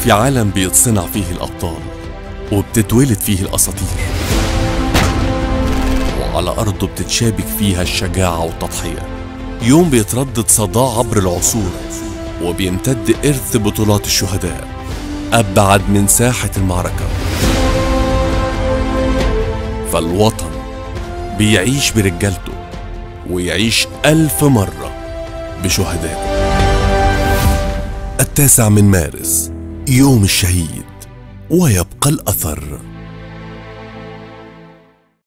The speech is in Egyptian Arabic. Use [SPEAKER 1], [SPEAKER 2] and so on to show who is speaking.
[SPEAKER 1] في عالم بيتصنع فيه الأبطال وبتتولد فيه الأساطير وعلى أرضه بتتشابك فيها الشجاعة والتضحية يوم بيتردد صداع عبر العصور وبيمتد إرث بطولات الشهداء أبعد من ساحة المعركة فالوطن بيعيش برجالته ويعيش ألف مرة بشهدائه التاسع من مارس يوم الشهيد ويبقى الأثر